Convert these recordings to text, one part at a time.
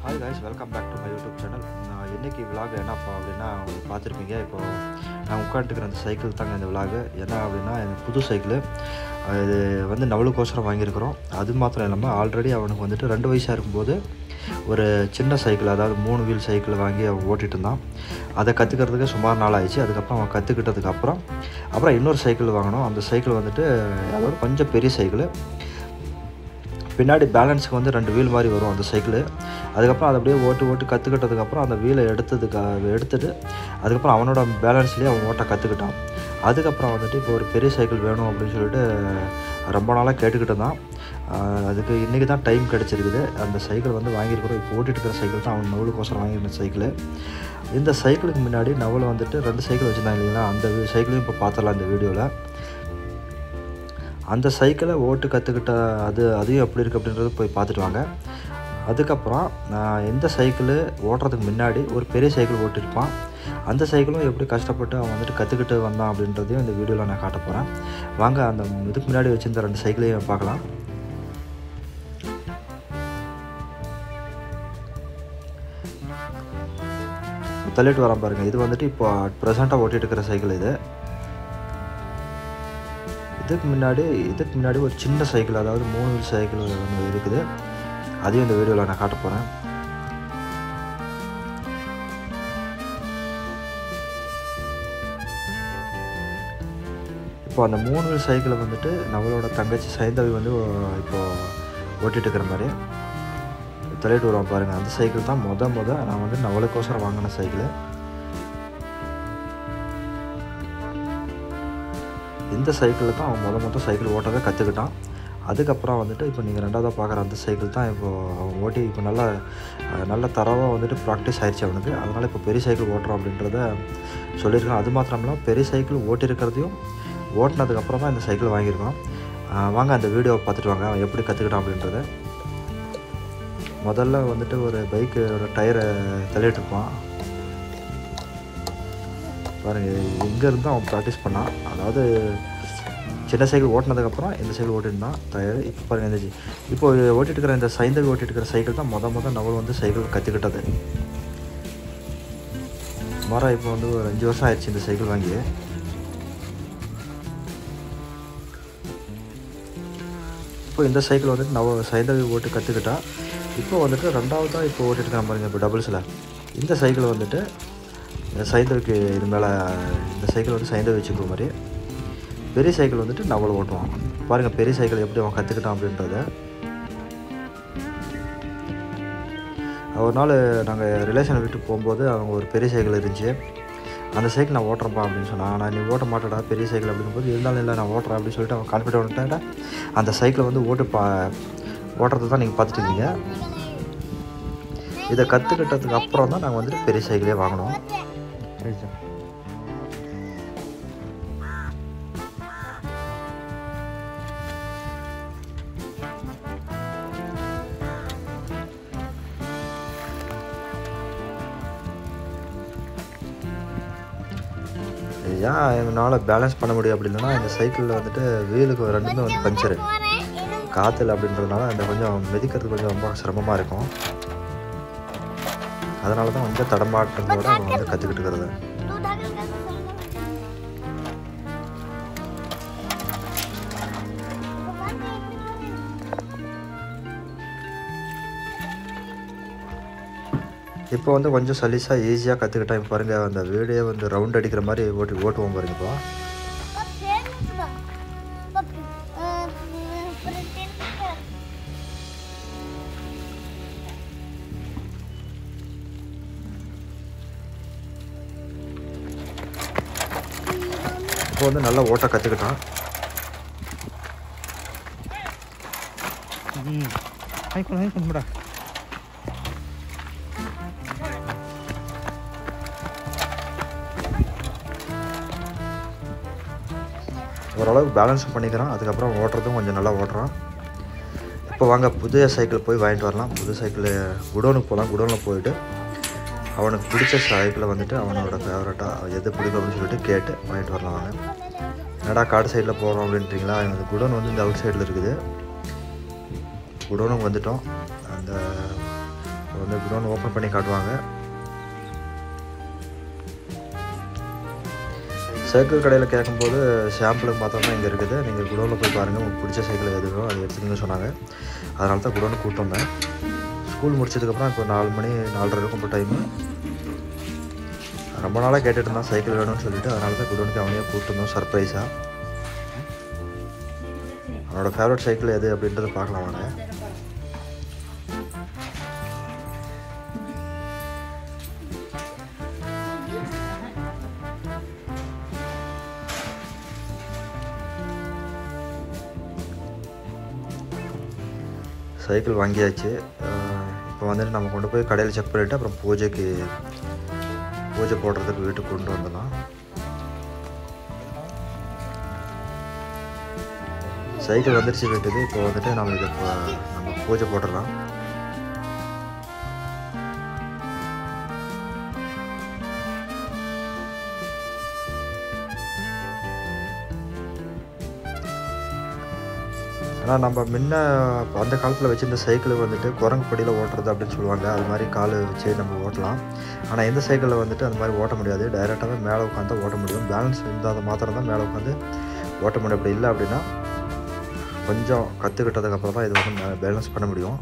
Hi guys welcome back to my YouTube channel நான் இன்றைக்கி vlog என்னப்பா அப்படின்னா உங்களுக்கு பார்த்துருப்பீங்க இப்போ நான் உட்காந்துருக்கிற அந்த சைக்கிள் தாங்க இந்த விலாகு என்ன அப்படின்னா எனக்கு புது சைக்கிள் இது வந்து நவலுக்கோசரம் வாங்கியிருக்கிறோம் அது மாத்திரம் இல்லாமல் ஆல்ரெடி அவனுக்கு வந்துட்டு ரெண்டு வயசாக இருக்கும்போது ஒரு சின்ன சைக்கிள் அதாவது மூணு வீல் சைக்கிள் வாங்கி அவன் ஓட்டிகிட்டு இருந்தான் அதை கற்றுக்கிறதுக்கு சுமார் நாள் ஆயிடுச்சு அதுக்கப்புறம் அவன் கற்றுக்கிட்டதுக்கு அப்புறம் அப்புறம் இன்னொரு சைக்கிள் வாங்கினோம் அந்த சைக்கிள் வந்துட்டு அதாவது கொஞ்சம் பெரிய சைக்கிள் பின்னாடி பேலன்ஸுக்கு வந்து ரெண்டு வீல் மாதிரி வரும் அந்த சைக்கிள் அதுக்கப்புறம் அதை அப்படியே ஓட்டு ஓட்டு கற்றுக்கிட்டதுக்கப்புறம் அந்த வீலை எடுத்ததுக்கு எடுத்துட்டு அதுக்கப்புறம் அவனோட பேலன்ஸ்லேயே அவன் ஓட்ட கற்றுக்கிட்டான் அதுக்கப்புறம் வந்துட்டு இப்போ ஒரு பெரிய சைக்கிள் வேணும் அப்படின்னு சொல்லிட்டு ரொம்ப நாளாக கேட்டுக்கிட்டு தான் அதுக்கு இன்றைக்கி தான் டைம் கிடச்சிருக்குது அந்த சைக்கிள் வந்து வாங்கியிருக்கிறோம் இப்போ ஓட்டிட்டு இருக்கிற சைக்கிள் தான் அவன் நவலுக்கோசரம் வாங்கியிருந்த சைக்கிள் இந்த சைக்கிளுக்கு முன்னாடி நவல் வந்துட்டு ரெண்டு சைக்கிள் வச்சுருந்தாங்க இல்லைங்களா அந்த சைக்கிளையும் இப்போ பார்த்துடலாம் இந்த வீடியோவில் அந்த சைக்கிளை ஓட்டு கற்றுக்கிட்ட அது அதையும் எப்படி இருக்குது அப்படின்றது போய் பார்த்துட்டு வாங்க அதுக்கப்புறம் நான் எந்த சைக்கிள் ஓட்டுறதுக்கு முன்னாடி ஒரு பெரிய சைக்கிள் ஓட்டிருப்பான் அந்த சைக்கிளும் எப்படி கஷ்டப்பட்டு அவன் வந்துட்டு கற்றுக்கிட்டு வந்தான் அப்படின்றதையும் இந்த வீடியோவில் நான் காட்ட போகிறேன் வாங்க அந்த இதுக்கு முன்னாடி வச்சுருந்த ரெண்டு சைக்கிளையும் பார்க்கலாம் தள்ளிட்டு வரான் பாருங்கள் இது வந்துட்டு இப்போ ப்ரெசண்ட்டாக ஓட்டிகிட்டு இருக்கிற சைக்கிள் இது இதுக்கு முன்னாடி இதுக்கு முன்னாடி ஒரு சின்ன சைக்கிள் அதாவது மூணு வீல் சைக்கிள் ஒன்று இருக்குது அதையும் இந்த வீடியோவில் நான் காட்ட போகிறேன் இப்போ அந்த மூணு வீல் சைக்கிளை வந்துட்டு நம்மளோட தங்கச்சி சைந்தவி வந்து இப்போது ஓட்டிகிட்டு இருக்கிற மாதிரி தள்ளிட்டு வருவோம் பாருங்கள் அந்த சைக்கிள் தான் மொத மொத நான் வந்து நவலுக்கோசரம் வாங்கின சைக்கிள் இந்த சைக்கிளில் தான் அவன் முத மொதல் சைக்கிள் ஓட்டவே கற்றுக்கிட்டான் அதுக்கப்புறம் வந்துட்டு இப்போ நீங்கள் ரெண்டாவதாக பார்க்குற அந்த சைக்கிள் தான் இப்போது அவன் ஓட்டி இப்போ நல்லா நல்ல தரவாக வந்துட்டு ப்ராக்டிஸ் ஆயிடுச்சு அவனுக்கு அதனால் இப்போ பெரிய சைக்கிள் ஓட்டுறோம் அப்படின்றத சொல்லியிருக்கான் அது மாத்திரமில்ல பெரிய சைக்கிள் ஓட்டியிருக்கிறதையும் ஓட்டினதுக்கப்புறம் தான் இந்த சைக்கிள் வாங்கியிருக்கோம் வாங்க அந்த வீடியோவை பார்த்துட்டு வாங்க அவன் எப்படி கற்றுக்கிட்டான் அப்படின்றத முதல்ல வந்துட்டு ஒரு பைக்கு ஒரு டயரை தள்ளிட்டு இருப்பான் பாருங்கள் இங்கேருந்து அவன் ப்ராக்டிஸ் பண்ணான் அதாவது சின்ன சைக்கிள் ஓட்டினதுக்கப்புறம் இந்த சைக்கிள் ஓட்டிருந்தான் டயர் இப்போ பாருங்கள் இந்த இப்போ ஓட்டிட்டு இருக்கிற இந்த சைந்தவி ஓட்டிட்டு இருக்கிற சைக்கிள் தான் மொதல் மொதல் நவல் வந்து சைக்கிள் கற்றுக்கிட்டது மரம் இப்போ வந்து ஒரு அஞ்சு வருஷம் ஆயிடுச்சு இந்த சைக்கிள் வாங்கி இப்போ இந்த சைக்கிள் வந்துட்டு நவ சைந்தவி ஓட்டு கற்றுக்கிட்டா இப்போ வந்துட்டு ரெண்டாவதாக இப்போ ஓட்டிட்டு இருக்கிறான் பாருங்க இப்போ டபுள்ஸில் இந்த சைக்கிள் வந்துட்டு சைந்தவிக்கு இது மேலே இந்த சைக்கிள் வந்து சைந்தவி வச்சுக்கிற மாதிரி பெரிய சைக்கிள் வந்துட்டு நவல் ஓட்டுவான் பாருங்கள் பெரிய சைக்கிள் எப்படி அவன் கற்றுக்கிட்டான் அப்படின்றத ஒரு நாள் நாங்கள் ரிலேஷன் வீட்டுக்கு போகும்போது அவங்க ஒரு பெரிய சைக்கிள் இருந்துச்சு அந்த சைக்கிள் நான் ஓட்டுறப்பா அப்படின்னு சொன்னான் நான் நீ ஓட்ட மாட்டேடா பெரிய சைக்கிள் அப்படிங்கும்போது இருந்தாலும் இல்லை நான் ஓட்டுறேன் அப்படின்னு சொல்லிட்டு அவன் கான்ஃபிடென்ட்டாக அந்த சைக்கிளை வந்து ஓட்டு பா ஓட்டுறது தான் நீங்கள் பார்த்துட்டு இருக்கீங்க இதை கற்றுக்கிட்டதுக்கு அப்புறம் தான் நாங்கள் வந்துட்டு பெரிய சைக்கிளே வாங்கினோம் ஏன் என்னால் பேலன்ஸ் பண்ண முடியும் அப்படின்னா இந்த சைக்கிளில் வந்துட்டு வீலுக்கு ரெண்டுமே வந்து பஞ்சரு காற்றுல அப்படின்றதுனால அந்த கொஞ்சம் மிதிக்கிறது கொஞ்சம் ரொம்ப சிரமமாக இருக்கும் அதனால தான் கொஞ்சம் தடமாட்டங்களோட அவன் வந்து கற்றுக்கிட்டு இருக்கிறது இப்போ வந்து கொஞ்சம் சலீஸாக ஈஸியாக கற்றுக்கிட்டேன் இப்போ பாருங்கள் அந்த வீடியோ வந்து ரவுண்ட் அடிக்கிற மாதிரி ஓட்டி ஓட்டுவோம் பாருங்க இப்போ இப்போ வந்து நல்லா ஓட்ட கற்றுக்கிட்டான் ஆய்க்கணும் ஆய்க்கணும் மேடா ஓரளவுக்கு பேலன்ஸும் பண்ணிக்கிறான் அதுக்கப்புறம் ஓட்டுறதும் கொஞ்சம் நல்லா ஓட்டுறான் இப்போ வாங்க புதிய சைக்கிள் போய் வாங்கிட்டு வரலாம் புது சைக்கிள் குடோனுக்கு போகலாம் குடோனில் போயிட்டு அவனுக்கு பிடிச்ச சைக்கிளை வந்துட்டு அவனோட ஃபேவரட்டாக எது பிடிக்கும் அப்படின்னு சொல்லிட்டு கேட்டு வாங்கிட்டு வரலாம் வாங்க என்னடா காடு சைடில் போகிறோம் அப்படின்றீங்களா இந்த குடோன் வந்து இந்த அவுட் சைடில் இருக்குது குடோனுக்கு வந்துட்டோம் அந்த இப்போ வந்து குடோன் ஓப்பன் பண்ணி காட்டுவாங்க சைக்கிள் கடையில் கேட்கும்போது ஷாம்பிளுக்கு மாத்திரம் தான் இங்கே இருக்குது நீங்கள் குடோனில் போய் பாருங்கள் உங்களுக்கு பிடிச்ச சைக்கிள் எது வேணும் அது எடுத்துக்கணும்னு சொன்னாங்க அதனால தான் குடோனுக்கு கூப்பிட்டு வந்தேன் ஸ்கூல் முடிச்சதுக்கப்புறம் இப்போ நாலு மணி நாலரை இருக்கும் இப்போ டைமு ரொம்ப நாளாக கேட்டுட்டு இருந்தான் சைக்கிள் வேணும்னு சொல்லிட்டு அதனால தான் குடோனுக்கு அவனையே கூப்பிட்டு வந்தோம் சர்ப்ரைஸாக அவனோட ஃபேவரட் சைக்கிள் எது அப்படின்றத பார்க்கலாம் வாங்க சைக்கிள் வாங்கியாச்சு இப்போ வந்துட்டு நம்ம கொண்டு போய் கடையில் செக் பண்ணிவிட்டு அப்புறம் பூஜைக்கு பூஜை போடுறதுக்கு வீட்டுக்கு கொண்டு வந்துடலாம் சைக்கிள் வந்துருச்சு வீட்டுக்கு இப்போ வந்துட்டு நம்ம இதை இப்போ நம்ம பூஜை போட்டுடலாம் ஆனால் நம்ம முன்ன அந்த காலத்தில் வச்சிருந்த சைக்கிள் வந்துட்டு குரங்கு படியில் ஓட்டுறது அப்படின்னு சொல்லுவாங்க அது மாதிரி கால் வச்சு நம்ம ஓட்டலாம் ஆனால் இந்த சைக்கிளில் வந்துட்டு அந்த மாதிரி ஓட்ட முடியாது டைரெக்டாகவே மேலே உட்காந்து ஓட்ட முடியும் பேலன்ஸ் இருந்தால் மாத்திரம் தான் மேலே உட்காந்து ஓட்ட முடியும் அப்படி இல்லை அப்படின்னா கொஞ்சம் கற்றுக்கிட்டதுக்கப்புறம் தான் இது வந்து பேலன்ஸ் பண்ண முடியும்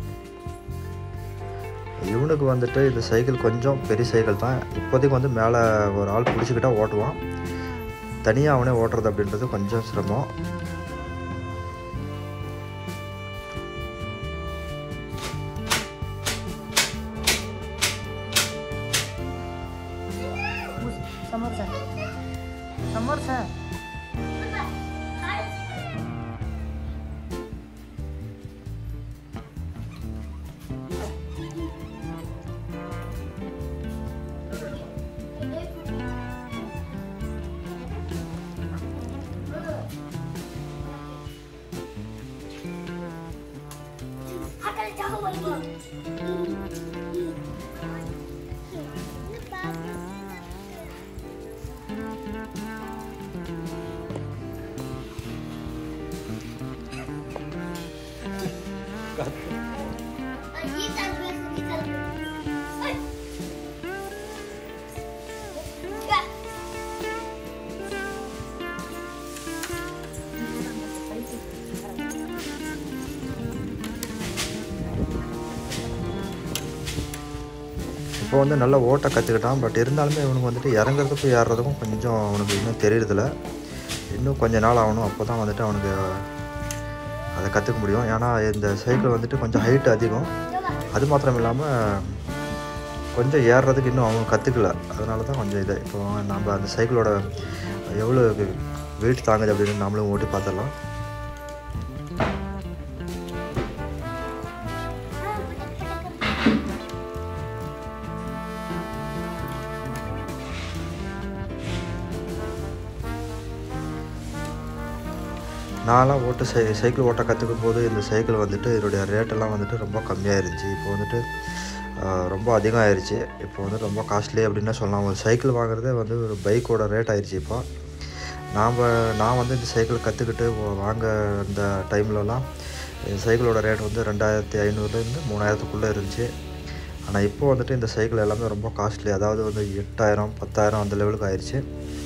இவனுக்கு வந்துட்டு இந்த சைக்கிள் கொஞ்சம் பெரிய சைக்கிள் தான் இப்போதைக்கு வந்து மேலே ஒரு ஆள் பிடிச்சிக்கிட்டா ஓட்டுவான் தனியாக அவனே ஓட்டுறது அப்படின்றது கொஞ்சம் சிரமம் समोरचा समोरचा हाताला चहा वरती. ही चालू आहे, ही चालू आहे. ओय. या. இப்போ வந்து நல்லா ஓட்ட கற்றுக்கிட்டான் பட் இருந்தாலுமே இவனுக்கு வந்துட்டு இறங்குறதுக்கும் ஏறுறதுக்கும் கொஞ்சம் அவனுக்கு இன்னும் தெரியறதில்ல இன்னும் கொஞ்ச நாள் ஆகணும் அப்போ தான் வந்துட்டு அவனுக்கு அதை கற்றுக்க முடியும் ஏன்னா இந்த சைக்கிள் வந்துட்டு கொஞ்சம் ஹைட் அதிகம் அது மாத்திரம் இல்லாமல் கொஞ்சம் ஏறுறதுக்கு இன்னும் அவன் கற்றுக்கல அதனால தான் கொஞ்சம் இது இப்போ நம்ம அந்த சைக்கிளோட எவ்வளோ வெயிட் தாங்குது அப்படின்னு நாமளும் ஓட்டி பார்த்துடலாம் நான்லாம் ஓட்ட சை சைக்கிள் ஓட்ட கற்றுக்கும் போது இந்த சைக்கிள் வந்துட்டு இதனுடைய ரேட்டெல்லாம் வந்துட்டு ரொம்ப கம்மியாக இருந்துச்சு இப்போ வந்துட்டு ஆஹ், ரொம்ப அதிகம் ஆயிடுச்சு இப்போ வந்து ரொம்ப காஸ்ட்லி அப்படின்னு சொல்லலாம் ஒரு சைக்கிள் வாங்குறதே வந்து ஒரு பைக்கோட ரேட் ஆயிடுச்சு இப்போ நாம் நான் வந்து இந்த சைக்கிள் கற்றுக்கிட்டு வாங்க அந்த டைம்லலாம் இந்த சைக்கிளோட ரேட் வந்து ரெண்டாயிரத்தி ஐநூறுலேருந்து மூணாயிரத்துக்குள்ளே இருந்துச்சு ஆனால் இப்போ வந்துட்டு இந்த சைக்கிள் எல்லாமே ரொம்ப காஸ்ட்லி அதாவது வந்து எட்டாயிரம் பத்தாயிரம் அந்த லெவலுக்கு ஆயிடுச்சு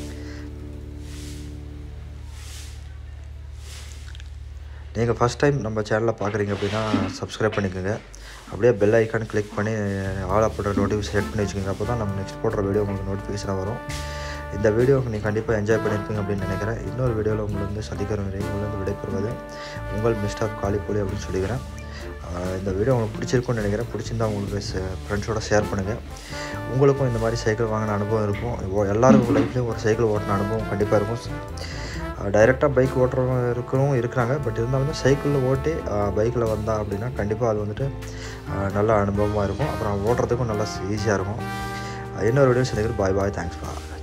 நீங்கள் ஃபஸ்ட் டைம் நம்ம சேனலை பார்க்குறீங்க அப்படின்னா சப்ஸ்கிரைப் பண்ணிக்கோங்க அப்படியே பெல் ஐக்கான் கிளிக் பண்ணி ஆல் போடுற நோட்டிஃபிகேஷன் செட் பண்ணி வச்சுக்கோங்க அப்போ தான் நம்ம நெக்ஸ்ட் போடுற வீடியோ உங்களுக்கு நோட்டிஃபிகேஷனாக வரும் இந்த வீடியோ நீங்கள் கண்டிப்பாக என்ஜாய் பண்ணியிருப்பீங்க அப்படின்னு நினைக்கிறேன் இன்னொரு வீடியோவில் உங்களை வந்து சந்திக்கிற வரை உங்களிருந்து விடைபெறுவது உங்கள் மிஸ்டர் காலிப்போலி அப்படின்னு சொல்லிக்கிறேன் ஆஹ் இந்த வீடியோ உங்களுக்கு பிடிச்சிருக்கும்னு நினைக்கிறேன் பிடிச்சிருந்தா உங்களுக்கு ஃப்ரெண்ட்ஸோட ஷேர் பண்ணுங்கள் உங்களுக்கும் இந்த மாதிரி சைக்கிள் வாங்கின அனுபவம் இருக்கும் ஓ- எல்லாருக்கும் லைஃப்லேயும் ஒரு சைக்கிள் ஓட்டின அனுபவம் கண்டிப்பாக இருக்கும் டைரெக்டாக பைக் ஓட்டுறவங்க இருக்கிறவங்க இருக்கிறாங்க பட் இருந்தாலுமே சைக்கிளில் ஓட்டி பைக்கில் வந்தா அப்படின்னா கண்டிப்பாக அது வந்துட்டு ஆஹ் நல்ல அனுபவமாக இருக்கும் அப்புறம் ஓட்டுறதுக்கும் நல்லா ஈஸியாக இருக்கும் இன்னொரு வீடியோ சந்திக்கிற பாய் பாய் தேங்க்ஸ் பா